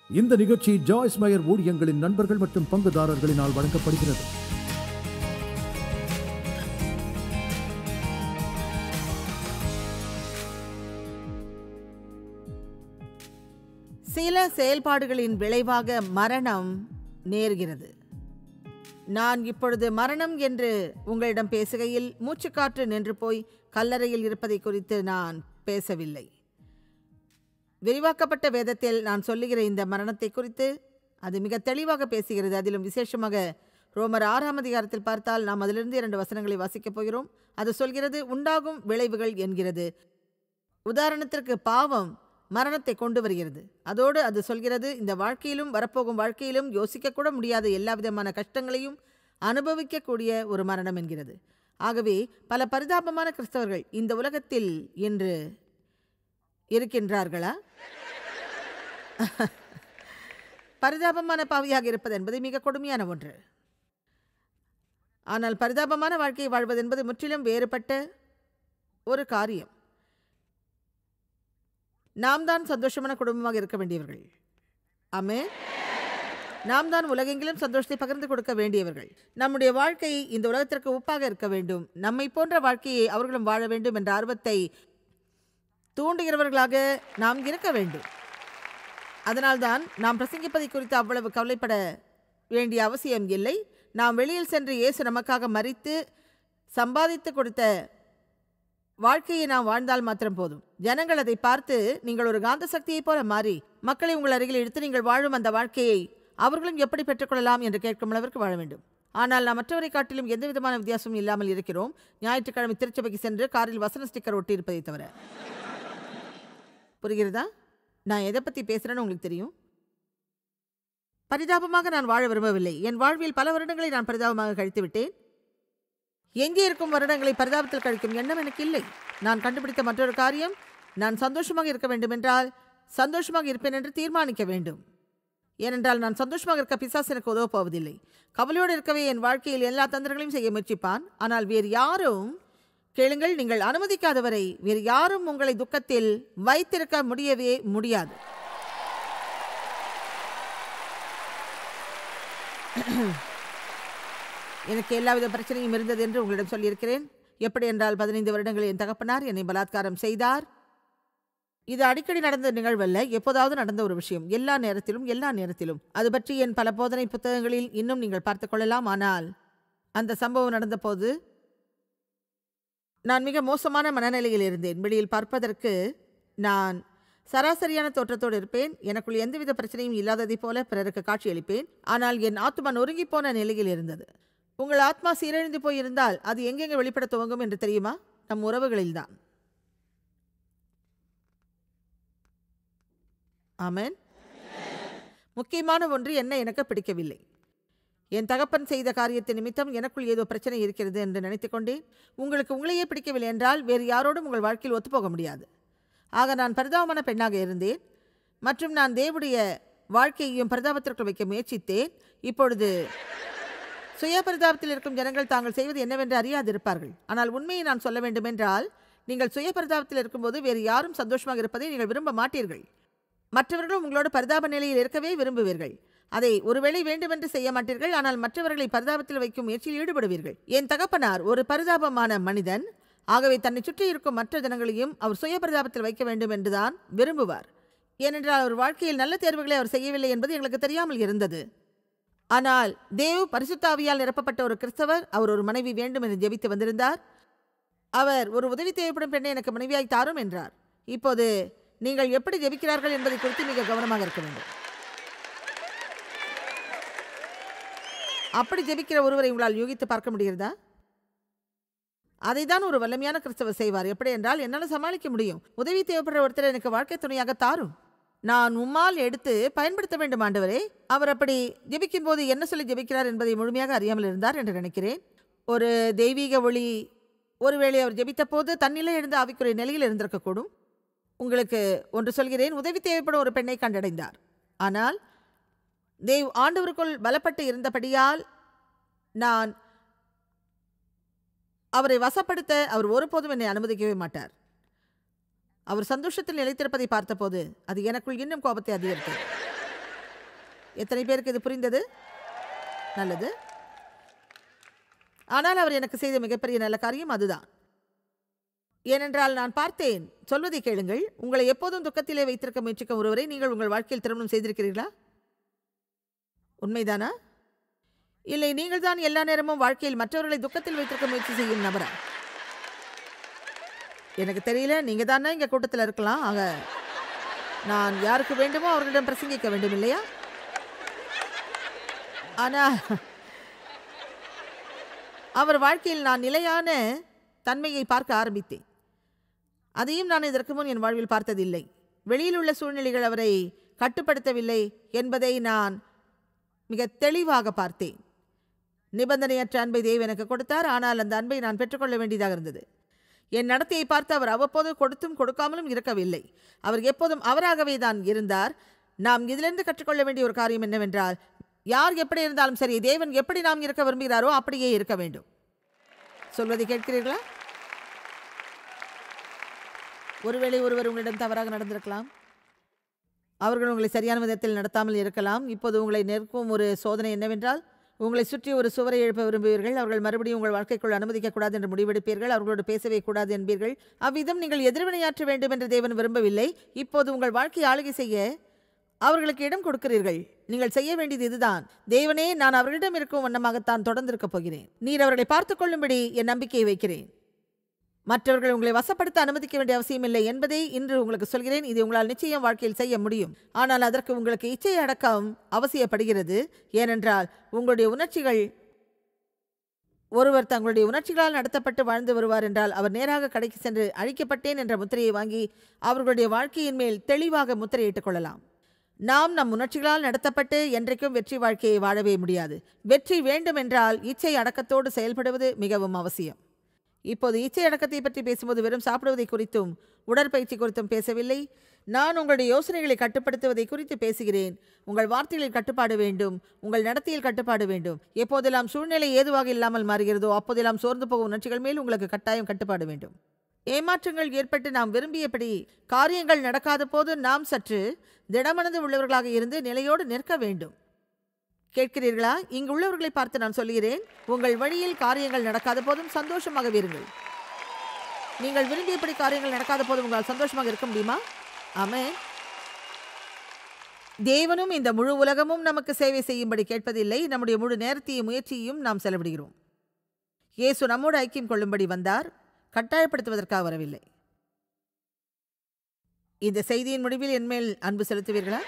இந்த நிகழ்ச்சி ஜாய்ஸ் மயர் ஊழியங்களின் நண்பர்கள் மற்றும் பங்குதாரர்களினால் வழங்கப்படுகிறது சில செயல்பாடுகளின் விளைவாக மரணம் நேர்கிறது நான் இப்பொழுது மரணம் என்று உங்களிடம் பேசுகையில் மூச்சுக்காற்று நின்று போய் கல்லறையில் இருப்பதை குறித்து நான் பேசவில்லை விரிவாக்கப்பட்ட வேதத்தில் நான் சொல்லுகிற இந்த மரணத்தை குறித்து அது மிக தெளிவாக பேசுகிறது அதிலும் விசேஷமாக ரோமர் ஆறாம் அதிகாரத்தில் பார்த்தால் நாம் அதிலிருந்து இரண்டு வசனங்களை வாசிக்கப் போகிறோம் அது சொல்கிறது உண்டாகும் விளைவுகள் என்கிறது உதாரணத்திற்கு பாவம் மரணத்தை கொண்டு வருகிறது அதோடு அது சொல்கிறது இந்த வாழ்க்கையிலும் வரப்போகும் வாழ்க்கையிலும் யோசிக்கக்கூட முடியாத எல்லா விதமான கஷ்டங்களையும் அனுபவிக்கக்கூடிய ஒரு மரணம் என்கிறது ஆகவே பல பரிதாபமான கிறிஸ்தவர்கள் இந்த உலகத்தில் இன்று இருக்கின்றார்களா பரிதாபமான பாவியாக இருப்பது என்பது மிக கொடுமையான ஒன்று ஆனால் பரிதாபமான வாழ்க்கையை வாழ்வது என்பது முற்றிலும் வேறுபட்ட ஒரு காரியம் நாம் தான் சந்தோஷமான குடும்பமாக இருக்க வேண்டியவர்கள் ஆமே நாம் தான் உலகெங்கிலும் சந்தோஷத்தை பகிர்ந்து கொடுக்க வேண்டியவர்கள் நம்முடைய வாழ்க்கை இந்த உலகத்திற்கு உப்பாக இருக்க வேண்டும் நம்மை போன்ற வாழ்க்கையை அவர்களும் வாழ வேண்டும் என்ற ஆர்வத்தை தூண்டுகிறவர்களாக நாம் இருக்க வேண்டும் அதனால்தான் நாம் பிரசங்கிப்பதை குறித்து அவ்வளவு கவலைப்பட வேண்டிய அவசியம் இல்லை நாம் வெளியில் சென்று இயேசு நமக்காக மறித்து சம்பாதித்து கொடுத்த வாழ்க்கையை நாம் வாழ்ந்தால் மாத்திரம் போதும் ஜனங்கள் அதை பார்த்து நீங்கள் ஒரு காந்த சக்தியைப் போல மாறி மக்களை உங்கள் அருகில் எடுத்து நீங்கள் வாழும் அந்த வாழ்க்கையை அவர்களும் எப்படி பெற்றுக்கொள்ளலாம் என்று கேட்கும் அளவிற்கு வாழ வேண்டும் ஆனால் நாம் மற்றவரை காட்டிலும் எந்த விதமான வித்தியாசமும் இல்லாமல் இருக்கிறோம் ஞாயிற்றுக்கிழமை திருச்சபைக்கு சென்று காரில் வசன ஸ்டிக்கர் ஒட்டி இருப்பதை தவிர புரிகிறதா நான் எதை பற்றி பேசுகிறேன்னு உங்களுக்கு தெரியும் பரிதாபமாக நான் வாழ விரும்பவில்லை என் வாழ்வில் பல வருடங்களை நான் பரிதாபமாக கழித்து விட்டேன் எங்கே இருக்கும் வருடங்களை பரிதாபத்தில் கழிக்கும் எண்ணம் எனக்கு இல்லை நான் கண்டுபிடித்த மற்றொரு காரியம் நான் சந்தோஷமாக இருக்க வேண்டும் என்றால் சந்தோஷமாக இருப்பேன் என்று தீர்மானிக்க வேண்டும் ஏனென்றால் நான் சந்தோஷமாக இருக்க பிசாசு எனக்கு உதவப் போவதில்லை கவலையோடு இருக்கவே என் வாழ்க்கையில் எல்லா தந்திரங்களையும் செய்ய முயற்சிப்பான் ஆனால் வேறு யாரும் கேளுங்கள் நீங்கள் அனுமதிக்காதவரை வேறு யாரும் உங்களை துக்கத்தில் வைத்திருக்க முடியவே முடியாது எனக்கு எல்லாவித பிரச்சனையும் இருந்தது என்று உங்களிடம் சொல்லியிருக்கிறேன் எப்படி என்றால் பதினைந்து வருடங்கள் என் தகப்பனார் என்னை பலாத்காரம் செய்தார் இது அடிக்கடி நடந்த நிகழ்வல்ல எப்போதாவது நடந்த ஒரு விஷயம் எல்லா நேரத்திலும் எல்லா நேரத்திலும் அது பற்றி என் பல போதனை புத்தகங்களில் இன்னும் நீங்கள் பார்த்துக் கொள்ளலாம் ஆனால் அந்த சம்பவம் நடந்தபோது நான் மிக மோசமான மனநிலையில் இருந்தேன் வெளியில் பார்ப்பதற்கு நான் சராசரியான தோற்றத்தோடு இருப்பேன் எனக்குள் எந்தவித பிரச்சனையும் இல்லாததைப் போல பிறருக்கு காட்சியளிப்பேன் ஆனால் என் ஆத்மா நொறுங்கி போன நிலையில் இருந்தது உங்கள் ஆத்மா சீரழிந்து போயிருந்தால் அது எங்கெங்கே வெளிப்பட துவங்கும் என்று தெரியுமா நம் உறவுகளில்தான் ஆமென் முக்கியமான ஒன்று என்ன எனக்கு பிடிக்கவில்லை என் தகப்பன் செய்த காரியத்தின் நிமித்தம் எனக்குள் ஏதோ பிரச்சனை இருக்கிறது என்று நினைத்துக்கொண்டேன் உங்களுக்கு உங்களையே பிடிக்கவில்லை என்றால் வேறு யாரோடும் உங்கள் வாழ்க்கையில் ஒத்துப்போக முடியாது ஆக நான் பரிதாபமான பெண்ணாக இருந்தேன் மற்றும் நான் தேவனுடைய வாழ்க்கையையும் பரிதாபத்திற்குள் வைக்க முயற்சித்தேன் இப்பொழுது சுய பரிதாபத்தில் இருக்கும் ஜனங்கள் தாங்கள் செய்வது என்னவென்று அறியாதிருப்பார்கள் ஆனால் உண்மையை நான் சொல்ல வேண்டுமென்றால் நீங்கள் சுய பரிதாபத்தில் இருக்கும்போது வேறு யாரும் சந்தோஷமாக இருப்பதை நீங்கள் விரும்ப மாட்டீர்கள் மற்றவர்களும் உங்களோட பரிதாப நிலையில் இருக்கவே விரும்புவீர்கள் அதை ஒருவேளை வேண்டுமென்று செய்ய மாட்டீர்கள் ஆனால் மற்றவர்களை பரிதாபத்தில் வைக்கும் முயற்சியில் ஈடுபடுவீர்கள் என் தகப்பனார் ஒரு பரிதாபமான மனிதன் ஆகவே தன்னை சுற்றி இருக்கும் மற்ற ஜனங்களையும் அவர் சுய பரிதாபத்தில் வைக்க வேண்டும் என்றுதான் விரும்புவார் ஏனென்றால் அவர் வாழ்க்கையில் நல்ல தேர்வுகளை அவர் செய்யவில்லை என்பது எங்களுக்கு தெரியாமல் இருந்தது ஆனால் தேவ் பரிசுத்தாவியால் நிரப்பப்பட்ட ஒரு கிறிஸ்தவர் அவர் ஒரு மனைவி வேண்டும் என்று ஜெபித்து வந்திருந்தார் அவர் ஒரு உதவி தேவைப்படும் பெண்ணை எனக்கு மனைவியாய் தாரும் என்றார் இப்போது நீங்கள் எப்படி ஜெபிக்கிறார்கள் என்பதை குறித்து மிக கவனமாக இருக்க வேண்டும் அப்படி ஜெபிக்கிற ஒருவரை உங்களால் யூகித்து பார்க்க முடிகிறதா அதை தான் ஒரு வல்லமையான கிறிஸ்தவர் செய்வார் எப்படி என்றால் என்னால் சமாளிக்க முடியும் உதவி தேவைப்படுற ஒருத்தர் எனக்கு வாழ்க்கை துணையாக தாரும் நான் உம்மால் எடுத்து பயன்படுத்த வேண்டும் ஆண்டவரே அவர் அப்படி ஜெபிக்கும் போது என்ன சொல்லி ஜெபிக்கிறார் என்பதை முழுமையாக அறியாமல் இருந்தார் என்று நினைக்கிறேன் ஒரு தெய்வீக ஒளி ஒருவேளை அவர் ஜெபித்த போது தன்னிலை எழுந்த ஆவிக்குரிய நிலையில் இருந்திருக்கக்கூடும் உங்களுக்கு ஒன்று சொல்கிறேன் உதவி தேவைப்படும் ஒரு பெண்ணை கண்டடைந்தார் ஆனால் தேவ் ஆண்டவருக்குள் பலப்பட்டு இருந்தபடியால் நான் அவரை வசப்படுத்த அவர் ஒருபோதும் என்னை அனுமதிக்கவே மாட்டார் அவர் சந்தோஷத்தில் நிலைத்திருப்பதை பார்த்தபோது அது எனக்குள் இன்னும் கோபத்தை அதிகரித்தது எத்தனை பேருக்கு இது புரிந்தது நல்லது ஆனால் அவர் எனக்கு செய்த மிகப்பெரிய நல்ல காரியம் அதுதான் ஏனென்றால் நான் பார்த்தேன் சொல்வதை கேளுங்கள் உங்களை எப்போதும் துக்கத்திலே வைத்திருக்க முயற்சிக்கும் ஒருவரை நீங்கள் உங்கள் வாழ்க்கையில் திருமணம் செய்திருக்கிறீர்களா உண்மைதானா இல்லை நீங்கள் தான் எல்லா நேரமும் வாழ்க்கையில் மற்றவர்களை துக்கத்தில் வைத்திருக்க முயற்சி செய்யும் நபரா எனக்கு தெரியல நீங்க தானே இங்க கூட்டத்தில் இருக்கலாம் ஆக நான் யாருக்கு வேண்டுமோ அவர்களிடம் பிரசங்கிக்க வேண்டும் இல்லையா ஆனா அவர் வாழ்க்கையில் நான் நிலையான தன்மையை பார்க்க ஆரம்பித்தேன் அதையும் நான் இதற்கு முன் என் வாழ்வில் பார்த்ததில்லை வெளியில் உள்ள சூழ்நிலைகள் அவரை கட்டுப்படுத்தவில்லை என்பதை நான் மிக தெளிவாக பார்த்தேன் நிபந்தனையற்ற அன்பை தேவ எனக்கு கொடுத்தார் ஆனால் அந்த அன்பை நான் பெற்றுக்கொள்ள வேண்டியதாக இருந்தது என் நடத்தையை பார்த்து அவர் அவ்வப்போது கொடுத்தும் கொடுக்காமலும் இருக்கவில்லை அவர் எப்போதும் அவராகவே தான் இருந்தார் நாம் இதிலிருந்து கற்றுக்கொள்ள வேண்டிய ஒரு காரியம் என்னவென்றால் யார் எப்படி இருந்தாலும் சரி தேவன் எப்படி நாம் இருக்க விரும்புகிறாரோ அப்படியே இருக்க வேண்டும் சொல்வதை கேட்கிறீர்களா ஒருவேளை ஒருவர் உங்களிடம் தவறாக நடந்திருக்கலாம் அவர்கள் உங்களை சரியான விதத்தில் நடத்தாமல் இருக்கலாம் இப்போது உங்களை நிற்கும் ஒரு சோதனை என்னவென்றால் உங்களை சுற்றி ஒரு சுவரை எழுப்ப விரும்புவீர்கள் அவர்கள் மறுபடியும் உங்கள் வாழ்க்கைக்குள் அனுமதிக்கக்கூடாது என்று முடிவெடுப்பீர்கள் அவர்களோடு பேசவே கூடாது என்பீர்கள் அவ்விதம் நீங்கள் எதிர்வினையாற்ற வேண்டும் என்று தேவன் விரும்பவில்லை இப்போது உங்கள் வாழ்க்கையை ஆளுகை செய்ய அவர்களுக்கு இடம் கொடுக்கிறீர்கள் நீங்கள் செய்ய வேண்டியது இதுதான் தேவனே நான் அவர்களிடம் இருக்கும் வண்ணமாகத்தான் தொடர்ந்திருக்கப் போகிறேன் நீர் அவர்களை பார்த்துக் கொள்ளும்படி என் நம்பிக்கையை வைக்கிறேன் மற்றவர்கள் உங்களை வசப்படுத்த அனுமதிக்க வேண்டிய அவசியமில்லை என்பதை இன்று உங்களுக்கு சொல்கிறேன் இது உங்களால் நிச்சயம் வாழ்க்கையில் செய்ய முடியும் ஆனால் அதற்கு உங்களுக்கு இச்சை அடக்கம் அவசியப்படுகிறது ஏனென்றால் உங்களுடைய உணர்ச்சிகள் ஒருவர் தங்களுடைய உணர்ச்சிகளால் நடத்தப்பட்டு வாழ்ந்து வருவார் என்றால் அவர் நேராக கடைக்கு சென்று அழிக்கப்பட்டேன் என்ற முத்திரையை வாங்கி அவர்களுடைய வாழ்க்கையின் மேல் தெளிவாக முத்திரையிட்டுக் கொள்ளலாம் நாம் நம் உணர்ச்சிகளால் நடத்தப்பட்டு என்றைக்கும் வெற்றி வாழ்க்கையை வாழவே முடியாது வெற்றி வேண்டும் என்றால் இச்சை அடக்கத்தோடு செயல்படுவது மிகவும் அவசியம் இப்போது இச்சை அடக்கத்தை பற்றி பேசும்போது வெறும் சாப்பிடுவதை குறித்தும் உடற்பயிற்சி குறித்தும் பேசவில்லை நான் உங்களுடைய யோசனைகளை கட்டுப்படுத்துவதை குறித்து பேசுகிறேன் உங்கள் வார்த்தைகளில் கட்டுப்பாடு வேண்டும் உங்கள் நடத்தையில் கட்டுப்பாடு வேண்டும் எப்போதெல்லாம் சூழ்நிலை ஏதுவாக இல்லாமல் மாறுகிறதோ அப்போதெல்லாம் சோர்ந்து போகும் உணர்ச்சிகள் மேல் உங்களுக்கு கட்டாயம் கட்டுப்பாடு வேண்டும் ஏமாற்றங்கள் ஏற்பட்டு நாம் விரும்பியபடி காரியங்கள் நடக்காத போது நாம் சற்று திடமனது உள்ளவர்களாக இருந்து நிலையோடு நிற்க வேண்டும் கேட்கிறீர்களா இங்கு உள்ளவர்களை பார்த்து நான் சொல்கிறேன் உங்கள் வழியில் காரியங்கள் நடக்காத போதும் சந்தோஷமாக இருங்கள் நீங்கள் விரும்பியபடி காரியங்கள் நடக்காத போதும் உங்களால் சந்தோஷமாக இருக்க முடியுமா ஆமென் தேவனும் இந்த முழு உலகமும் நமக்கு சேவை செய்யும்படி கேட்பதில்லை நம்முடைய முழு நேரத்தையும் முயற்சியையும் நாம் செலவிடுகிறோம் இயேசு நம்மோடு ஐக்கியம் கொள்ளும்படி வந்தார் கட்டாயப்படுத்துவதற்காக வரவில்லை இந்த செய்தியின் முடிவில் என்மேல் அன்பு செலுத்துவீர்களா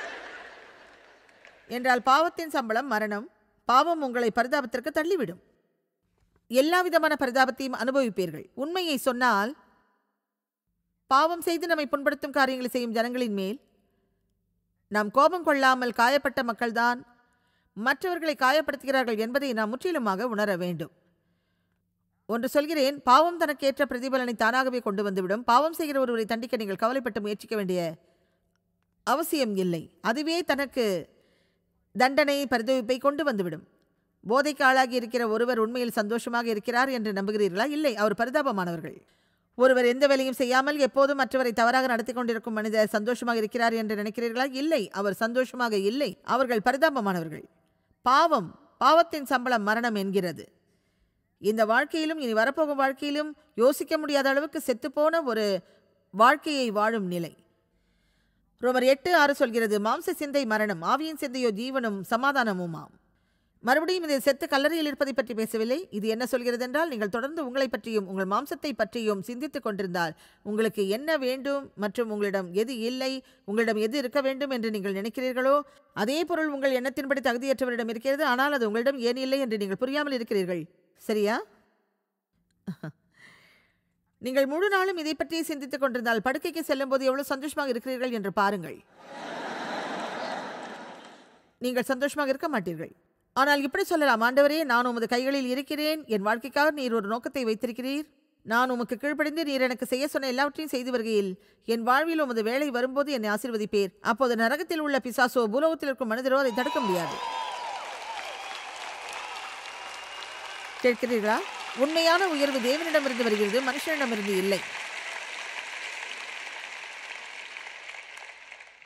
என்றால் பாவத்தின் சம்பளம் மரணம் பாவம் உங்களை பரிதாபத்திற்கு தள்ளிவிடும் எல்லா விதமான பரிதாபத்தையும் அனுபவிப்பீர்கள் உண்மையை சொன்னால் பாவம் செய்து நம்மை புண்படுத்தும் காரியங்களை செய்யும் ஜனங்களின் மேல் நாம் கோபம் கொள்ளாமல் காயப்பட்ட மக்கள்தான் மற்றவர்களை காயப்படுத்துகிறார்கள் என்பதை நாம் முற்றிலுமாக உணர வேண்டும் ஒன்று சொல்கிறேன் பாவம் தனக்கேற்ற பிரதிபலனை தானாகவே கொண்டு வந்துவிடும் பாவம் செய்கிற ஒருவரை தண்டிக்க நீங்கள் கவலைப்பட்டு முயற்சிக்க வேண்டிய அவசியம் இல்லை அதுவே தனக்கு தண்டனை பரிதவிப்பை கொண்டு வந்துவிடும் போதைக்கு ஆளாகி இருக்கிற ஒருவர் உண்மையில் சந்தோஷமாக இருக்கிறார் என்று நம்புகிறீர்களா இல்லை அவர் பரிதாபமானவர்கள் ஒருவர் எந்த வேலையும் செய்யாமல் எப்போதும் மற்றவரை தவறாக நடத்தி கொண்டிருக்கும் மனிதர் சந்தோஷமாக இருக்கிறார் என்று நினைக்கிறீர்களா இல்லை அவர் சந்தோஷமாக இல்லை அவர்கள் பரிதாபமானவர்கள் பாவம் பாவத்தின் சம்பளம் மரணம் என்கிறது இந்த வாழ்க்கையிலும் இனி வரப்போகும் வாழ்க்கையிலும் யோசிக்க முடியாத அளவுக்கு செத்துப்போன ஒரு வாழ்க்கையை வாழும் நிலை ரோமர் எட்டு ஆறு சொல்கிறது மாம்ச சிந்தை மரணம் ஆவியின் சிந்தையோ ஜீவனும் சமாதானமுமாம் மறுபடியும் இதில் செத்து கல்லறையில் இருப்பதை பற்றி பேசவில்லை இது என்ன சொல்கிறது என்றால் நீங்கள் தொடர்ந்து உங்களை பற்றியும் உங்கள் மாம்சத்தை பற்றியும் சிந்தித்துக் கொண்டிருந்தால் உங்களுக்கு என்ன வேண்டும் மற்றும் உங்களிடம் எது இல்லை உங்களிடம் எது இருக்க வேண்டும் என்று நீங்கள் நினைக்கிறீர்களோ அதே பொருள் உங்கள் எண்ணத்தின்படி தகுதியற்றவரிடம் இருக்கிறது ஆனால் அது உங்களிடம் ஏன் இல்லை என்று நீங்கள் புரியாமல் இருக்கிறீர்கள் சரியா நீங்கள் முழு நாளும் இதை பற்றியே சிந்தித்துக் கொண்டிருந்தால் படுக்கைக்கு செல்லும்போது எவ்வளவு சந்தோஷமாக இருக்கிறீர்கள் என்று பாருங்கள் நீங்கள் சந்தோஷமாக இருக்க மாட்டீர்கள் ஆனால் இப்படி சொல்லலாம் ஆண்டவரே நான் உமது கைகளில் இருக்கிறேன் என் வாழ்க்கைக்காக நீர் ஒரு நோக்கத்தை வைத்திருக்கிறீர் நான் உமக்கு கீழ்ப்படிந்து நீர் எனக்கு செய்ய சொன்ன எல்லாவற்றையும் செய்து வருகையில் என் வாழ்வில் உமது வேலை வரும்போது என்னை ஆசீர்வதிப்பீர் அப்போது நரகத்தில் உள்ள பிசாசோ பூலோகத்தில் இருக்கும் மனிதரோ அதை தடுக்க முடியாது கேட்கிறீர்களா உண்மையான உயர்வு தேவனிடமிருந்து வருகிறது மனுஷனிடமிருந்து இல்லை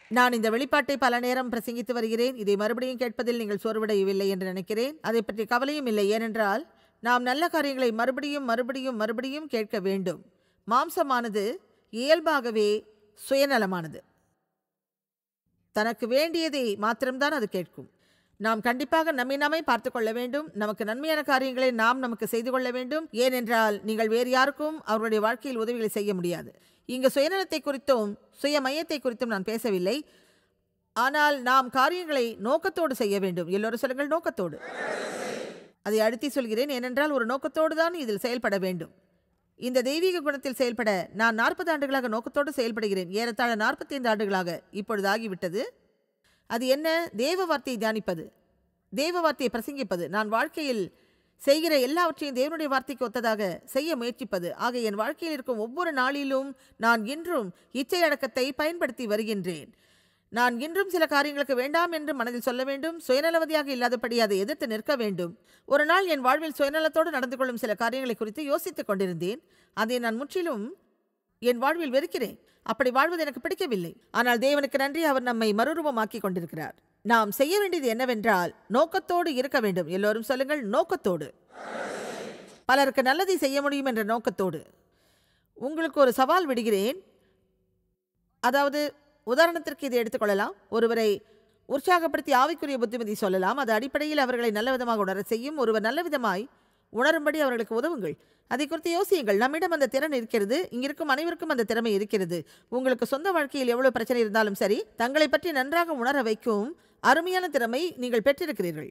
நான் இந்த வெளிப்பாட்டை பல நேரம் பிரசங்கித்து வருகிறேன் இதை மறுபடியும் கேட்பதில் நீங்கள் சோர்வடையவில்லை என்று நினைக்கிறேன் அதை பற்றி கவலையும் இல்லை ஏனென்றால் நாம் நல்ல காரியங்களை மறுபடியும் மறுபடியும் மறுபடியும் கேட்க வேண்டும் மாம்சமானது இயல்பாகவே சுயநலமானது தனக்கு வேண்டியதை மாத்திரம்தான் அது கேட்கும் நாம் கண்டிப்பாக நம்மை நாமே பார்த்து கொள்ள வேண்டும் நமக்கு நன்மையான காரியங்களை நாம் நமக்கு செய்து கொள்ள வேண்டும் ஏனென்றால் நீங்கள் வேறு யாருக்கும் அவருடைய வாழ்க்கையில் உதவிகளை செய்ய முடியாது இங்கு சுயநலத்தை குறித்தும் சுய மையத்தை குறித்தும் நான் பேசவில்லை ஆனால் நாம் காரியங்களை நோக்கத்தோடு செய்ய வேண்டும் எல்லோரும் சொல்லுங்கள் நோக்கத்தோடு அதை அழுத்தி சொல்கிறேன் ஏனென்றால் ஒரு நோக்கத்தோடு தான் இதில் செயல்பட வேண்டும் இந்த தெய்வீக குணத்தில் செயல்பட நான் நாற்பது ஆண்டுகளாக நோக்கத்தோடு செயல்படுகிறேன் ஏறத்தாழ நாற்பத்தைந்து ஆண்டுகளாக இப்பொழுது ஆகிவிட்டது அது என்ன தேவ வார்த்தையை தியானிப்பது தேவ வார்த்தையை பிரசங்கிப்பது நான் வாழ்க்கையில் செய்கிற எல்லாவற்றையும் தேவனுடைய வார்த்தைக்கு ஒத்ததாக செய்ய முயற்சிப்பது ஆக என் வாழ்க்கையில் இருக்கும் ஒவ்வொரு நாளிலும் நான் இன்றும் இச்சை அடக்கத்தை பயன்படுத்தி வருகின்றேன் நான் இன்றும் சில காரியங்களுக்கு வேண்டாம் என்று மனதில் சொல்ல வேண்டும் சுயநலவதியாக இல்லாதபடி அதை எதிர்த்து நிற்க வேண்டும் ஒரு நாள் என் வாழ்வில் சுயநலத்தோடு நடந்து கொள்ளும் சில காரியங்களை குறித்து யோசித்துக் கொண்டிருந்தேன் அதை நான் முற்றிலும் என் வாழ்வில் வெறுக்கிறேன் அப்படி வாழ்வது எனக்கு பிடிக்கவில்லை ஆனால் தேவனுக்கு நன்றி அவர் நம்மை மறுரூபமாக்கி கொண்டிருக்கிறார் நாம் செய்ய வேண்டியது என்னவென்றால் நோக்கத்தோடு இருக்க வேண்டும் எல்லோரும் சொல்லுங்கள் நோக்கத்தோடு பலருக்கு நல்லதை செய்ய முடியும் என்ற நோக்கத்தோடு உங்களுக்கு ஒரு சவால் விடுகிறேன் அதாவது உதாரணத்திற்கு இதை எடுத்துக்கொள்ளலாம் ஒருவரை உற்சாகப்படுத்தி ஆவிக்குரிய புத்திமதி சொல்லலாம் அது அடிப்படையில் அவர்களை நல்ல விதமாக உணர செய்யும் ஒருவர் நல்ல விதமாய் உணரும்படி அவர்களுக்கு உதவுங்கள் அதை குறித்து யோசியுங்கள் நம்மிடம் அந்த திறன் இருக்கிறது இங்கிருக்கும் அனைவருக்கும் அந்த திறமை இருக்கிறது உங்களுக்கு சொந்த வாழ்க்கையில் எவ்வளவு பிரச்சனை இருந்தாலும் சரி தங்களை பற்றி நன்றாக உணர வைக்கும் அருமையான திறமை நீங்கள் பெற்றிருக்கிறீர்கள்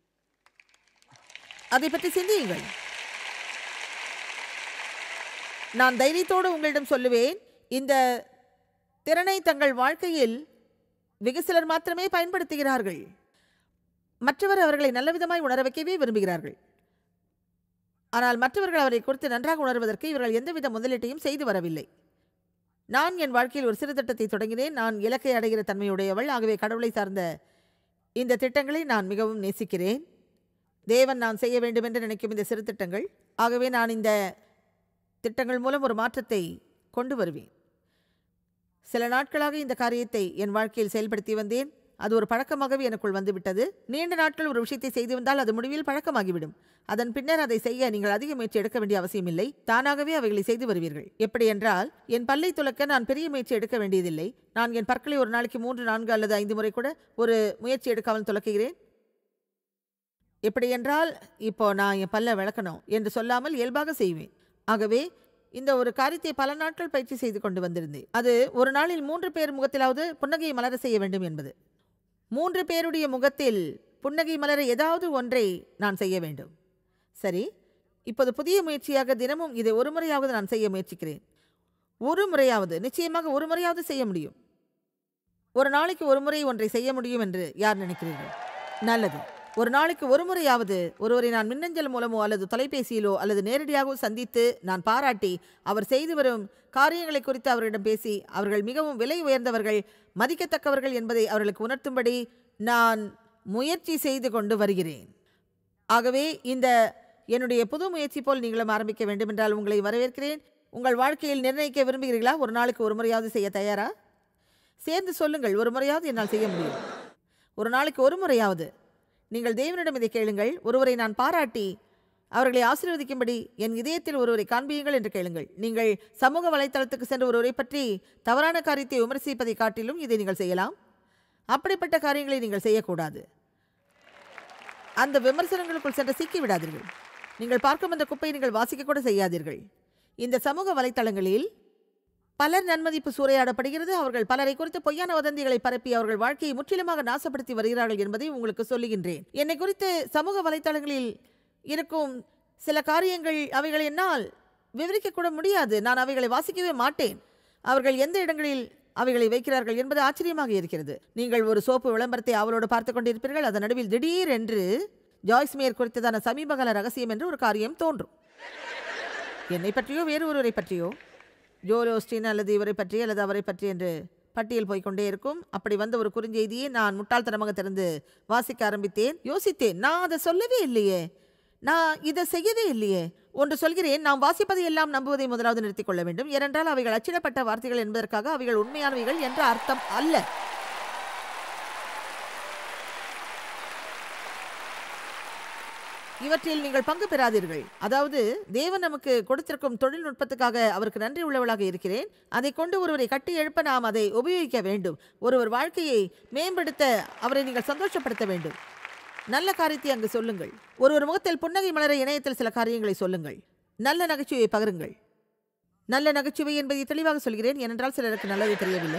அதை பற்றி சிந்தியுங்கள் நான் தைரியத்தோடு உங்களிடம் சொல்லுவேன் இந்த திறனை தங்கள் வாழ்க்கையில் வெகு சிலர் மாத்திரமே பயன்படுத்துகிறார்கள் மற்றவர் அவர்களை நல்ல விதமாய் உணர வைக்கவே விரும்புகிறார்கள் ஆனால் மற்றவர்கள் அவரை குறித்து நன்றாக உணர்வதற்கு இவர்கள் எந்தவித முதலீட்டையும் செய்து வரவில்லை நான் என் வாழ்க்கையில் ஒரு சிறு திட்டத்தை தொடங்கினேன் நான் இலக்கை அடைகிற தன்மையுடையவள் ஆகவே கடவுளை சார்ந்த இந்த திட்டங்களை நான் மிகவும் நேசிக்கிறேன் தேவன் நான் செய்ய வேண்டும் என்று நினைக்கும் இந்த சிறு திட்டங்கள் ஆகவே நான் இந்த திட்டங்கள் மூலம் ஒரு மாற்றத்தை கொண்டு வருவேன் சில நாட்களாக இந்த காரியத்தை என் வாழ்க்கையில் செயல்படுத்தி வந்தேன் அது ஒரு பழக்கமாகவே எனக்குள் வந்துவிட்டது நீண்ட நாட்கள் ஒரு விஷயத்தை செய்து வந்தால் அது முடிவில் பழக்கமாகிவிடும் அதன் பின்னர் அதை செய்ய நீங்கள் அதிக முயற்சி எடுக்க வேண்டிய அவசியமில்லை தானாகவே அவைகளை செய்து வருவீர்கள் எப்படி என்றால் என் பல்லை துலக்க நான் பெரிய முயற்சி எடுக்க வேண்டியதில்லை நான் என் பற்களை ஒரு நாளைக்கு மூன்று நான்கு அல்லது ஐந்து முறை கூட ஒரு முயற்சி எடுக்காமல் துலக்குகிறேன் எப்படி என்றால் இப்போ நான் என் பல்ல விளக்கணும் என்று சொல்லாமல் இயல்பாக செய்வேன் ஆகவே இந்த ஒரு காரியத்தை பல நாட்கள் பயிற்சி செய்து கொண்டு வந்திருந்தேன் அது ஒரு நாளில் மூன்று பேர் முகத்திலாவது புன்னகையை மலர செய்ய வேண்டும் என்பது மூன்று பேருடைய முகத்தில் புன்னகை மலர ஏதாவது ஒன்றை நான் செய்ய வேண்டும் சரி இப்போது புதிய முயற்சியாக தினமும் இதை ஒரு முறையாவது நான் செய்ய முயற்சிக்கிறேன் ஒரு முறையாவது நிச்சயமாக ஒரு முறையாவது செய்ய முடியும் ஒரு நாளைக்கு ஒரு முறை ஒன்றை செய்ய முடியும் என்று யார் நினைக்கிறீர்கள் நல்லது ஒரு நாளைக்கு ஒரு முறையாவது ஒருவரை நான் மின்னஞ்சல் மூலமோ அல்லது தொலைபேசியிலோ அல்லது நேரடியாகவோ சந்தித்து நான் பாராட்டி அவர் செய்து வரும் காரியங்களை குறித்து அவரிடம் பேசி அவர்கள் மிகவும் விலை உயர்ந்தவர்கள் மதிக்கத்தக்கவர்கள் என்பதை அவர்களுக்கு உணர்த்தும்படி நான் முயற்சி செய்து கொண்டு வருகிறேன் ஆகவே இந்த என்னுடைய புது முயற்சி போல் நீங்களும் ஆரம்பிக்க வேண்டுமென்றால் உங்களை வரவேற்கிறேன் உங்கள் வாழ்க்கையில் நிர்ணயிக்க விரும்புகிறீர்களா ஒரு நாளுக்கு ஒரு முறையாவது செய்ய தயாரா சேர்ந்து சொல்லுங்கள் ஒரு முறையாவது என்னால் செய்ய முடியும் ஒரு நாளைக்கு ஒரு முறையாவது நீங்கள் தேவனிடம் இதை கேளுங்கள் ஒருவரை நான் பாராட்டி அவர்களை ஆசீர்வதிக்கும்படி என் இதயத்தில் ஒருவரை காண்பியுங்கள் என்று கேளுங்கள் நீங்கள் சமூக வலைத்தளத்துக்கு சென்று ஒருவரை பற்றி தவறான காரியத்தை விமர்சிப்பதை காட்டிலும் இதை நீங்கள் செய்யலாம் அப்படிப்பட்ட காரியங்களை நீங்கள் செய்யக்கூடாது அந்த விமர்சனங்களுக்குள் சென்று சிக்கி விடாதீர்கள் நீங்கள் பார்க்கும் அந்த குப்பையை நீங்கள் வாசிக்க கூட செய்யாதீர்கள் இந்த சமூக வலைத்தளங்களில் பலர் நன்மதிப்பு சூறையாடப்படுகிறது அவர்கள் பலரை குறித்து பொய்யான வதந்திகளை பரப்பி அவர்கள் வாழ்க்கையை முற்றிலுமாக நாசப்படுத்தி வருகிறார்கள் என்பதை உங்களுக்கு சொல்லுகின்றேன் என்னை குறித்து சமூக வலைத்தளங்களில் இருக்கும் சில காரியங்கள் அவைகளை என்னால் விவரிக்கக்கூட முடியாது நான் அவைகளை வாசிக்கவே மாட்டேன் அவர்கள் எந்த இடங்களில் அவைகளை வைக்கிறார்கள் என்பது ஆச்சரியமாக இருக்கிறது நீங்கள் ஒரு சோப்பு விளம்பரத்தை அவளோடு பார்த்து கொண்டிருப்பீர்கள் அதன் நடுவில் திடீர் என்று ஜாய்ஸ் மேயர் குறித்ததான சமீபகால ரகசியம் என்று ஒரு காரியம் தோன்றும் என்னை பற்றியோ வேறு ஒருவரை பற்றியோ ஜோரோஸ்டின் அல்லது இவரை பற்றி அல்லது அவரை பற்றி என்று பட்டியல் போய்க்கொண்டே இருக்கும் அப்படி வந்த ஒரு குறுஞ்செய்தியை நான் முட்டாள்தனமாக திறந்து வாசிக்க ஆரம்பித்தேன் யோசித்தேன் நான் அதை சொல்லவே இல்லையே நான் இதை செய்யவே இல்லையே ஒன்று சொல்கிறேன் நாம் வாசிப்பதை எல்லாம் நம்புவதை முதலாவது நிறுத்திக் கொள்ள வேண்டும் ஏனென்றால் அவைகள் அச்சிடப்பட்ட வார்த்தைகள் என்பதற்காக அவைகள் உண்மையானவைகள் என்ற அர்த்தம் அல்ல இவற்றில் நீங்கள் பங்கு பெறாதீர்கள் அதாவது தேவன் நமக்கு கொடுத்திருக்கும் தொழில்நுட்பத்துக்காக அவருக்கு நன்றி உள்ளவளாக இருக்கிறேன் அதை கொண்டு ஒருவரை கட்டி எழுப்ப நாம் அதை உபயோகிக்க வேண்டும் ஒருவர் வாழ்க்கையை மேம்படுத்த அவரை நீங்கள் சந்தோஷப்படுத்த வேண்டும் நல்ல காரியத்தை அங்கு சொல்லுங்கள் ஒருவர் முகத்தில் புன்னகை மலர இணையத்தில் சில காரியங்களை சொல்லுங்கள் நல்ல நகைச்சுவையை பகிருங்கள் நல்ல நகைச்சுவை என்பதை தெளிவாக சொல்கிறேன் ஏனென்றால் சிலருக்கு நல்லது தெரியவில்லை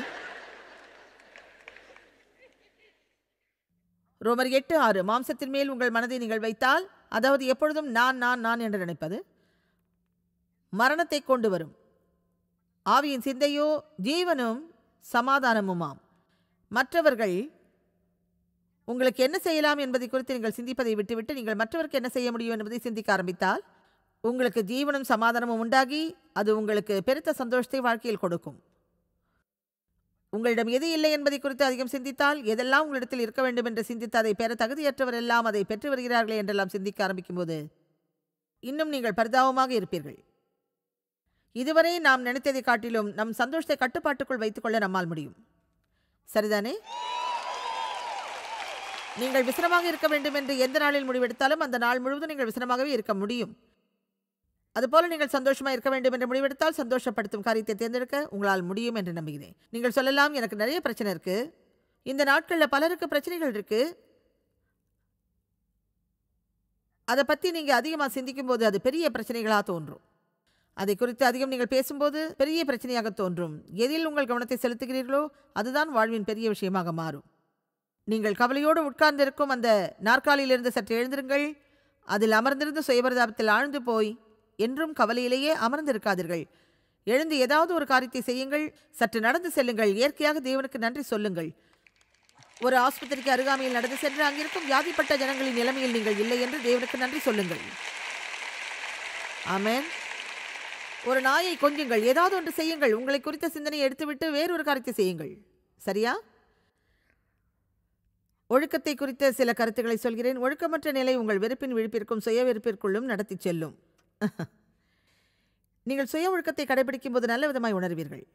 ரோமர் எட்டு ஆறு மாம்சத்தின் மேல் உங்கள் மனதை நீங்கள் வைத்தால் அதாவது எப்பொழுதும் நான் நான் நான் என்று நினைப்பது மரணத்தை கொண்டு வரும் ஆவியின் சிந்தையோ ஜீவனும் சமாதானமுமாம் மற்றவர்கள் உங்களுக்கு என்ன செய்யலாம் என்பதை குறித்து நீங்கள் சிந்திப்பதை விட்டுவிட்டு நீங்கள் மற்றவருக்கு என்ன செய்ய முடியும் என்பதை சிந்திக்க ஆரம்பித்தால் உங்களுக்கு ஜீவனும் சமாதானமும் உண்டாகி அது உங்களுக்கு பெருத்த சந்தோஷத்தை வாழ்க்கையில் கொடுக்கும் உங்களிடம் எது இல்லை என்பதை குறித்து அதிகம் சிந்தித்தால் எதெல்லாம் உங்களிடத்தில் இருக்க வேண்டும் என்று சிந்தித்து அதை பெற தகுதியற்றவர் எல்லாம் அதை பெற்று வருகிறார்களே என்றெல்லாம் சிந்திக்க ஆரம்பிக்கும்போது இன்னும் நீங்கள் பரிதாபமாக இருப்பீர்கள் இதுவரை நாம் நினைத்ததை காட்டிலும் நம் சந்தோஷத்தை கட்டுப்பாட்டுக்குள் வைத்துக்கொள்ள நம்மால் முடியும் சரிதானே நீங்கள் விசிரமாக இருக்க வேண்டும் என்று எந்த நாளில் முடிவெடுத்தாலும் அந்த நாள் முழுவதும் நீங்கள் விசிரமாகவே இருக்க முடியும் அதுபோல நீங்கள் சந்தோஷமா இருக்க வேண்டும் என்று முடிவெடுத்தால் சந்தோஷப்படுத்தும் காரியத்தை தேர்ந்தெடுக்க உங்களால் முடியும் என்று நம்புகிறேன் நீங்கள் சொல்லலாம் எனக்கு நிறைய பிரச்சனை இருக்கு இந்த நாட்களில் பலருக்கு பிரச்சனைகள் இருக்கு அதை பற்றி நீங்கள் அதிகமாக சிந்திக்கும் போது அது பெரிய பிரச்சனைகளாக தோன்றும் அதை குறித்து அதிகம் நீங்கள் பேசும்போது பெரிய பிரச்சனையாக தோன்றும் எதில் உங்கள் கவனத்தை செலுத்துகிறீர்களோ அதுதான் வாழ்வின் பெரிய விஷயமாக மாறும் நீங்கள் கவலையோடு உட்கார்ந்திருக்கும் அந்த நாற்காலியிலிருந்து சற்று எழுந்திருங்கள் அதில் அமர்ந்திருந்து சுயபரதாபத்தில் ஆழ்ந்து போய் என்றும் கவலையிலேயே அமர்ந்திருக்காதீர்கள் எழுந்து ஏதாவது ஒரு காரியத்தை செய்யுங்கள் சற்று நடந்து செல்லுங்கள் இயற்கையாக தேவனுக்கு நன்றி சொல்லுங்கள் ஒரு ஆஸ்பத்திரிக்கு அருகாமையில் நடந்து சென்று அங்கிருக்கும் வியாதிப்பட்ட ஜனங்களின் நிலைமையில் நீங்கள் இல்லை என்று தேவனுக்கு நன்றி சொல்லுங்கள் ஆமென் ஒரு நாயை கொஞ்சுங்கள் ஏதாவது ஒன்று செய்யுங்கள் உங்களை குறித்த சிந்தனையை எடுத்துவிட்டு வேறொரு காரியத்தை செய்யுங்கள் சரியா ஒழுக்கத்தை குறித்த சில கருத்துக்களை சொல்கிறேன் ஒழுக்கமற்ற நிலை உங்கள் வெறுப்பின் விழிப்பிற்கும் சுய வெறுப்பிற்குள்ளும் நடத்தி செல்லும் நீங்கள் சுய ஒழுக்கத்தை கடைபிடிக்கும் போது நல்ல விதமாய் உணர்வீர்கள்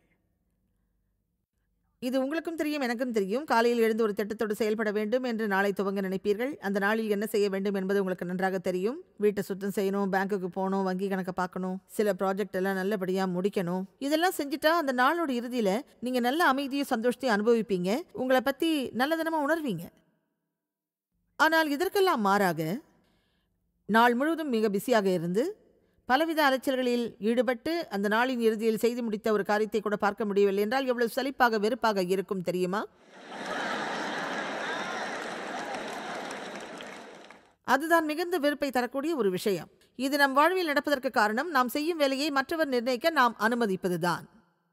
இது உங்களுக்கும் தெரியும் எனக்கும் தெரியும் காலையில் எழுந்து ஒரு திட்டத்தோடு செயல்பட வேண்டும் என்று நாளை துவங்க நினைப்பீர்கள் அந்த நாளில் என்ன செய்ய வேண்டும் என்பது உங்களுக்கு நன்றாக தெரியும் வீட்டை சுத்தம் செய்யணும் பேங்க்குக்கு போகணும் வங்கி கணக்கை பார்க்கணும் சில ப்ராஜெக்ட் எல்லாம் நல்லபடியாக முடிக்கணும் இதெல்லாம் செஞ்சுட்டா அந்த நாளோட இறுதியில் நீங்கள் நல்ல அமைதியும் சந்தோஷத்தையும் அனுபவிப்பீங்க உங்களை பற்றி நல்லதனமாக உணர்வீங்க ஆனால் இதற்கெல்லாம் மாறாக நாள் முழுவதும் மிக பிஸியாக இருந்து பலவித அலைச்சல்களில் ஈடுபட்டு அந்த நாளின் இறுதியில் செய்து முடித்த ஒரு காரியத்தை கூட பார்க்க முடியவில்லை என்றால் எவ்வளவு சலிப்பாக வெறுப்பாக இருக்கும் தெரியுமா அதுதான் மிகுந்த வெறுப்பை தரக்கூடிய ஒரு விஷயம் இது நம் வாழ்வில் நடப்பதற்கு காரணம் நாம் செய்யும் வேலையை மற்றவர் நிர்ணயிக்க நாம் அனுமதிப்பதுதான்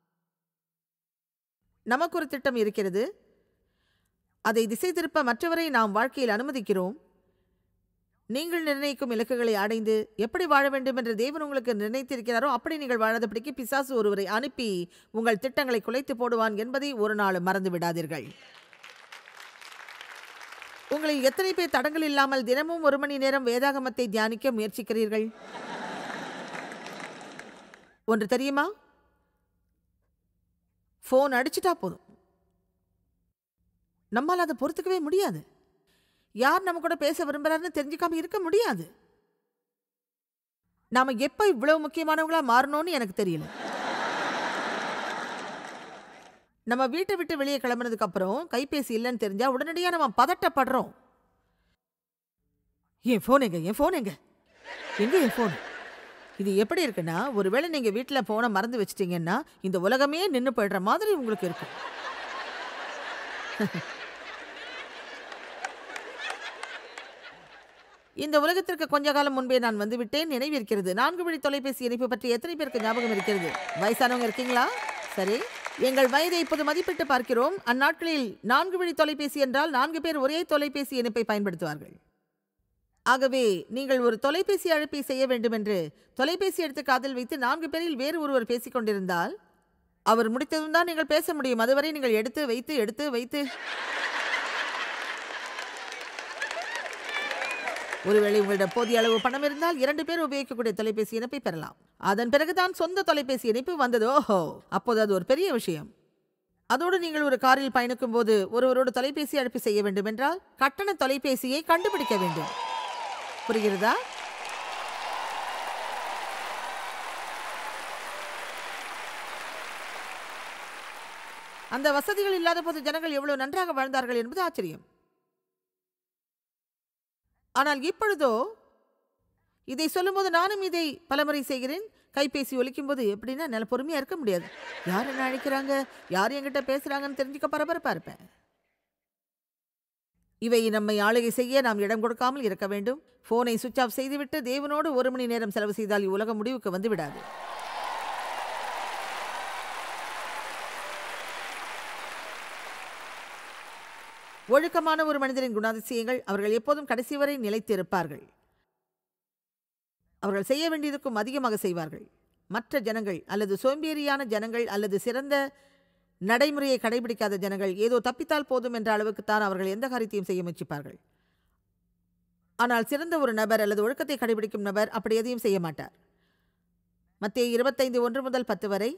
நமக்கு ஒரு திட்டம் இருக்கிறது அதை திசை திருப்ப மற்றவரை நாம் வாழ்க்கையில் அனுமதிக்கிறோம் நீங்கள் நிர்ணயிக்கும் இலக்குகளை அடைந்து எப்படி வாழ வேண்டும் என்று தேவன் உங்களுக்கு நிர்ணயித்திருக்கிறாரோ அப்படி நீங்கள் வாழாதபடிக்கு பிசாசு ஒருவரை அனுப்பி உங்கள் திட்டங்களை குலைத்து போடுவான் என்பதை ஒரு நாள் மறந்து விடாதீர்கள் உங்களில் எத்தனை பேர் தடங்கள் இல்லாமல் தினமும் ஒரு மணி நேரம் வேதாகமத்தை தியானிக்க முயற்சிக்கிறீர்கள் ஒன்று தெரியுமா ஃபோன் அடிச்சிட்டா போதும் நம்மால் அதை பொறுத்துக்கவே முடியாது யார் நம்ம கூட பேச விரும்புறாருன்னு தெரிஞ்சுக்காம இருக்க முடியாது நாம எப்ப இவ்வளவு முக்கியமானவங்களா மாறணும்னு எனக்கு தெரியல நம்ம வீட்டை விட்டு வெளியே கிளம்புனதுக்கு அப்புறம் கைபேசி இல்லைன்னு தெரிஞ்சா உடனடியாக நம்ம பதட்டப்படுறோம் என் ஃபோன் எங்க என் ஃபோன் எங்க எங்க என் ஃபோன் இது எப்படி இருக்குன்னா ஒருவேளை நீங்க வீட்டில் போனை மறந்து வச்சிட்டீங்கன்னா இந்த உலகமே நின்று போயிடுற மாதிரி உங்களுக்கு இருக்கும் இந்த உலகத்திற்கு கொஞ்ச காலம் முன்பே நான் வந்து விட்டேன் நினைவிருக்கிறது நான்கு வழி தொலைபேசி இணைப்பு பற்றி எத்தனை பேருக்கு ஞாபகம் இருக்கிறது வயசானவங்க இருக்கீங்களா சரி எங்கள் வயதை இப்போது மதிப்பிட்டு பார்க்கிறோம் அந்நாட்களில் நான்கு வழி தொலைபேசி என்றால் நான்கு பேர் ஒரே தொலைபேசி இணைப்பை பயன்படுத்துவார்கள் ஆகவே நீங்கள் ஒரு தொலைபேசி அழைப்பை செய்ய வேண்டும் என்று தொலைபேசி எடுத்து காதில் வைத்து நான்கு பேரில் வேறு ஒருவர் பேசிக் கொண்டிருந்தால் அவர் முடித்ததும் தான் நீங்கள் பேச முடியும் அதுவரை நீங்கள் எடுத்து வைத்து எடுத்து வைத்து ஒருவேளை உங்களிடம் போதிய அளவு பணம் இருந்தால் இரண்டு பேர் உபயோகிக்கக்கூடிய தொலைபேசி இணைப்பை பெறலாம் அதன் பிறகுதான் சொந்த தொலைபேசி இணைப்பு வந்தது ஓஹோ அப்போது அது ஒரு பெரிய விஷயம் அதோடு நீங்கள் ஒரு காரில் பயணிக்கும் போது ஒருவரோடு தொலைபேசி அழைப்பு செய்ய வேண்டும் என்றால் கட்டண தொலைபேசியை கண்டுபிடிக்க வேண்டும் புரிகிறதா அந்த வசதிகள் இல்லாத போது ஜனங்கள் எவ்வளவு நன்றாக வாழ்ந்தார்கள் என்பது ஆச்சரியம் ஆனால் இப்பொழுதோ இதை சொல்லும்போது நானும் இதை பலமுறை செய்கிறேன் கைபேசி ஒலிக்கும்போது எப்படின்னா நல்ல பொறுமையா இருக்க முடியாது யார் என்ன அழைக்கிறாங்க யார் என்கிட்ட பேசுறாங்கன்னு தெரிஞ்சுக்க பரபரப்பா இருப்பேன் இவை நம்மை ஆளுகை செய்ய நாம் இடம் கொடுக்காமல் இருக்க வேண்டும் போனை சுவிட்ச் ஆஃப் செய்துவிட்டு தேவனோடு ஒரு மணி நேரம் செலவு செய்தால் இவ்வுலக முடிவுக்கு வந்து விடாது ஒழுக்கமான ஒரு மனிதரின் குணாதிசயங்கள் அவர்கள் எப்போதும் கடைசி வரை நிலைத்திருப்பார்கள் அவர்கள் செய்ய வேண்டியதுக்கும் அதிகமாக செய்வார்கள் மற்ற ஜனங்கள் அல்லது சோம்பேறியான ஜனங்கள் அல்லது சிறந்த நடைமுறையை கடைபிடிக்காத ஜனங்கள் ஏதோ தப்பித்தால் போதும் என்ற அளவுக்குத்தான் அவர்கள் எந்த காரியத்தையும் செய்ய முயற்சிப்பார்கள் ஆனால் சிறந்த ஒரு நபர் அல்லது ஒழுக்கத்தை கடைபிடிக்கும் நபர் அப்படி எதையும் செய்ய மாட்டார் மத்திய இருபத்தைந்து ஒன்று முதல் பத்து வரை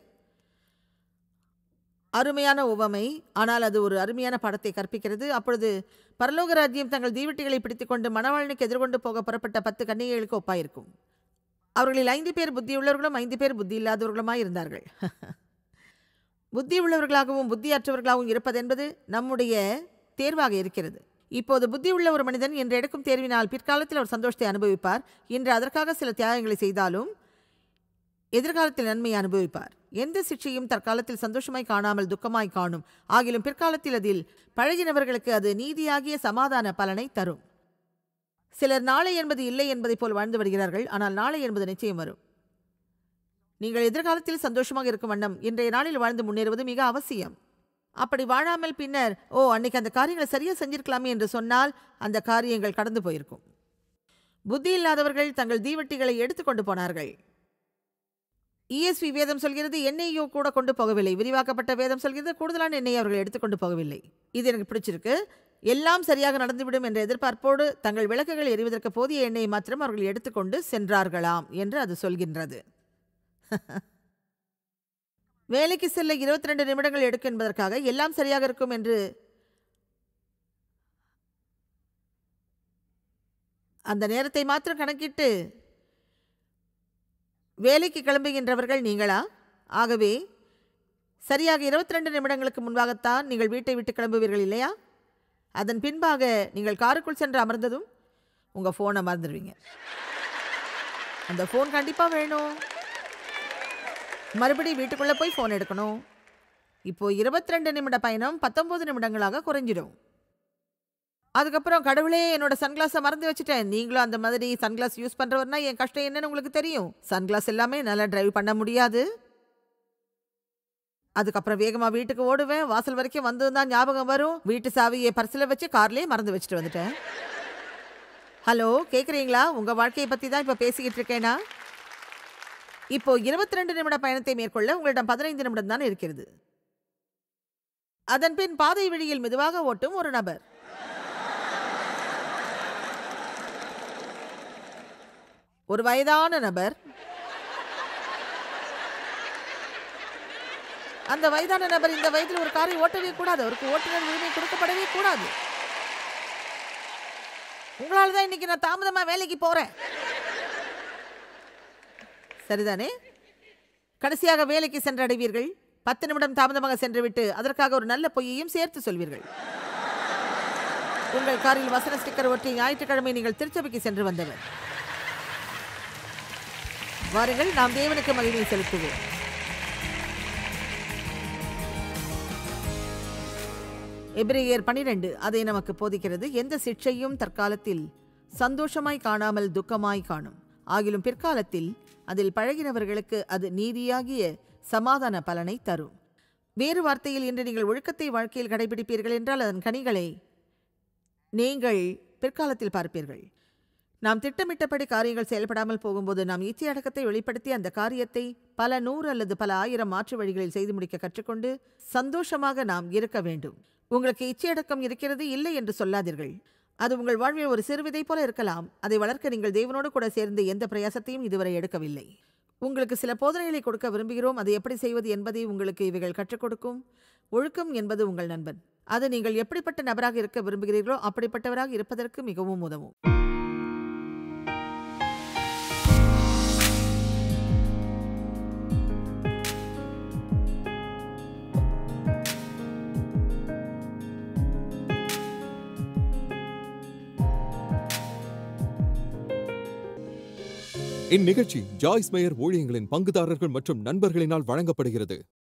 அருமையான உவமை ஆனால் அது ஒரு அருமையான படத்தை கற்பிக்கிறது அப்பொழுது பரலோக ராஜ்யம் தங்கள் தீவட்டிகளை பிடித்துக்கொண்டு மணவாளனுக்கு எதிர்கொண்டு போக புறப்பட்ட பத்து கன்னிகைகளுக்கு ஒப்பாயிருக்கும் அவர்களில் ஐந்து பேர் புத்தியுள்ளவர்களும் ஐந்து பேர் புத்தி இல்லாதவர்களுமாய் இருந்தார்கள் புத்தி உள்ளவர்களாகவும் புத்தியற்றவர்களாகவும் இருப்பதென்பது நம்முடைய தேர்வாக இருக்கிறது இப்போது புத்தி உள்ள ஒரு மனிதன் இன்று எடுக்கும் தேர்வினால் பிற்காலத்தில் அவர் சந்தோஷத்தை அனுபவிப்பார் இன்று அதற்காக சில தியாகங்களை செய்தாலும் எதிர்காலத்தில் நன்மையை அனுபவிப்பார் எந்த சிக்ஷையும் தற்காலத்தில் சந்தோஷமாய் காணாமல் துக்கமாய் காணும் ஆகிலும் பிற்காலத்தில் அதில் பழகினவர்களுக்கு அது நீதியாகிய சமாதான பலனை தரும் சிலர் நாளை என்பது இல்லை என்பதைப் போல் வாழ்ந்து வருகிறார்கள் ஆனால் நாளை என்பது நிச்சயம் வரும் நீங்கள் எதிர்காலத்தில் சந்தோஷமாக இருக்கும் வண்ணம் இன்றைய நாளில் வாழ்ந்து முன்னேறுவது மிக அவசியம் அப்படி வாழாமல் பின்னர் ஓ அன்னைக்கு அந்த காரியங்களை சரியா செஞ்சிருக்கலாமே என்று சொன்னால் அந்த காரியங்கள் கடந்து போயிருக்கும் புத்தி இல்லாதவர்கள் தங்கள் தீவட்டிகளை எடுத்துக்கொண்டு போனார்கள் இஎஸ்வி வேதம் சொல்கிறது எண்ணெயோ கூட கொண்டு போகவில்லை விரிவாக்கப்பட்ட வேதம் சொல்கிறது கூடுதலான எண்ணெயை அவர்கள் எடுத்துக்கொண்டு போகவில்லை இது எனக்கு பிடிச்சிருக்கு எல்லாம் சரியாக நடந்துவிடும் என்ற எதிர்பார்ப்போடு தங்கள் விளக்குகள் எரிவதற்கு போதிய எண்ணெயை மாத்திரம் அவர்கள் எடுத்துக்கொண்டு சென்றார்களாம் என்று அது சொல்கின்றது வேலைக்கு செல்ல இருபத்தி ரெண்டு நிமிடங்கள் எடுக்கும் என்பதற்காக எல்லாம் சரியாக இருக்கும் என்று அந்த நேரத்தை மாத்திரம் கணக்கிட்டு வேலைக்கு கிளம்புகின்றவர்கள் நீங்களா ஆகவே சரியாக இருபத்தி ரெண்டு நிமிடங்களுக்கு முன்பாகத்தான் நீங்கள் வீட்டை விட்டு கிளம்புவீர்கள் இல்லையா அதன் பின்பாக நீங்கள் காருக்குள் சென்று அமர்ந்ததும் உங்கள் ஃபோனை மறந்துடுவீங்க அந்த ஃபோன் கண்டிப்பாக வேணும் மறுபடியும் வீட்டுக்குள்ளே போய் ஃபோன் எடுக்கணும் இப்போ இருபத்தி ரெண்டு நிமிட பயணம் பத்தொன்பது நிமிடங்களாக குறைஞ்சிடும் அதுக்கப்புறம் கடவுளே என்னோட சன்கிளாஸை மறந்து வச்சுட்டேன் நீங்களும் அந்த மாதிரி சன்கிளாஸ் யூஸ் பண்ணுறவர்னா என் கஷ்டம் என்னன்னு உங்களுக்கு தெரியும் சன்கிளாஸ் எல்லாமே நல்லா டிரைவ் பண்ண முடியாது அதுக்கப்புறம் வேகமாக வீட்டுக்கு ஓடுவேன் வாசல் வரைக்கும் வந்து தான் ஞாபகம் வரும் வீட்டு சாவியை பர்சில் வச்சு கார்லேயே மறந்து வச்சுட்டு வந்துட்டேன் ஹலோ கேட்குறீங்களா உங்கள் வாழ்க்கையை பற்றி தான் இப்போ பேசிக்கிட்டு இருக்கேனா இப்போ இருபத்தி ரெண்டு நிமிட பயணத்தை மேற்கொள்ள உங்களிடம் பதினைந்து நிமிடம் தான் இருக்கிறது அதன் பின் பாதை வழியில் மெதுவாக ஓட்டும் ஒரு நபர் ஒரு வயதான நபர் அந்த வயதான நபர் இந்த வயதில் ஒரு காரை ஓட்டவே கூடாது அவருக்கு ஓட்டுநர் உரிமை கொடுக்கப்படவே கூடாது உங்களால தான் இன்னைக்கு நான் தாமதமா வேலைக்கு போறேன் சரிதானே கடைசியாக வேலைக்கு சென்றடைவீர்கள் பத்து நிமிடம் தாமதமாக சென்றுவிட்டு அதற்காக ஒரு நல்ல பொய்யையும் சேர்த்து சொல்வீர்கள் உங்கள் காரில் வசன ஸ்டிக்கர் ஒட்டி ஞாயிற்றுக்கிழமை நீங்கள் திருச்சபைக்கு சென்று வந்தவர் வாருங்கள் நாம் தேவனுக்கு மகிமை செலுத்துவோம் எபிரேயர் பனிரெண்டு அதை நமக்கு போதிக்கிறது எந்த சிக்ஷையும் தற்காலத்தில் சந்தோஷமாய் காணாமல் துக்கமாய் காணும் ஆகிலும் பிற்காலத்தில் அதில் பழகினவர்களுக்கு அது நீதியாகிய சமாதான பலனை தரும் வேறு வார்த்தையில் இன்று நீங்கள் ஒழுக்கத்தை வாழ்க்கையில் கடைபிடிப்பீர்கள் என்றால் அதன் கனிகளை நீங்கள் பிற்காலத்தில் பார்ப்பீர்கள் நாம் திட்டமிட்டபடி காரியங்கள் செயல்படாமல் போகும்போது நாம் இச்சை அடக்கத்தை வெளிப்படுத்தி அந்த காரியத்தை பல நூறு அல்லது பல ஆயிரம் மாற்று வழிகளில் செய்து முடிக்க கற்றுக்கொண்டு சந்தோஷமாக நாம் இருக்க வேண்டும் உங்களுக்கு இச்சை அடக்கம் இருக்கிறது இல்லை என்று சொல்லாதீர்கள் அது உங்கள் வாழ்வில் ஒரு சிறுவிதை போல இருக்கலாம் அதை வளர்க்க நீங்கள் தேவனோடு கூட சேர்ந்து எந்த பிரயாசத்தையும் இதுவரை எடுக்கவில்லை உங்களுக்கு சில போதனைகளை கொடுக்க விரும்புகிறோம் அதை எப்படி செய்வது என்பதை உங்களுக்கு இவைகள் கற்றுக் கொடுக்கும் ஒழுக்கம் என்பது உங்கள் நண்பன் அது நீங்கள் எப்படிப்பட்ட நபராக இருக்க விரும்புகிறீர்களோ அப்படிப்பட்டவராக இருப்பதற்கு மிகவும் உதவும் இந்நிகழ்ச்சி ஜாய்ஸ் மேயர் ஊழியங்களின் பங்குதாரர்கள் மற்றும் நண்பர்களினால் வழங்கப்படுகிறது